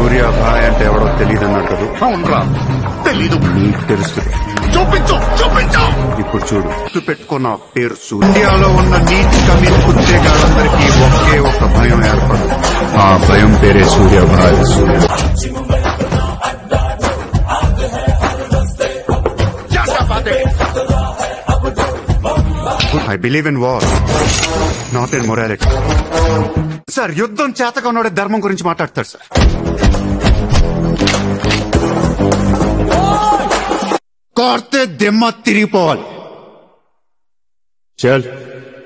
సూర్యాభాయ్ అంటే ఎవడో తెలియదు అన్నాడు కదా అవునరా తెలీదు నీకు తెలుసు చూపించు చూపించు ఇప్పుడు చూడు గుర్తు పెట్టుకున్న పేరు సూర్య ఇండియాలో ఉన్న నీటి కమిన్ కుత్తేగాళ్ళందరికీ ఒకే ఒక భయం ఏర్పడు ఆ భయం పేరే Suryabhai Surya I believe in war not in morality sir యుద్ధం చేతగా ఉన్నోడే ధర్మం గురించి మాట్లాడతారు సార్ కోర్తే దిమ్మ తిరిగిపోవాలి చల్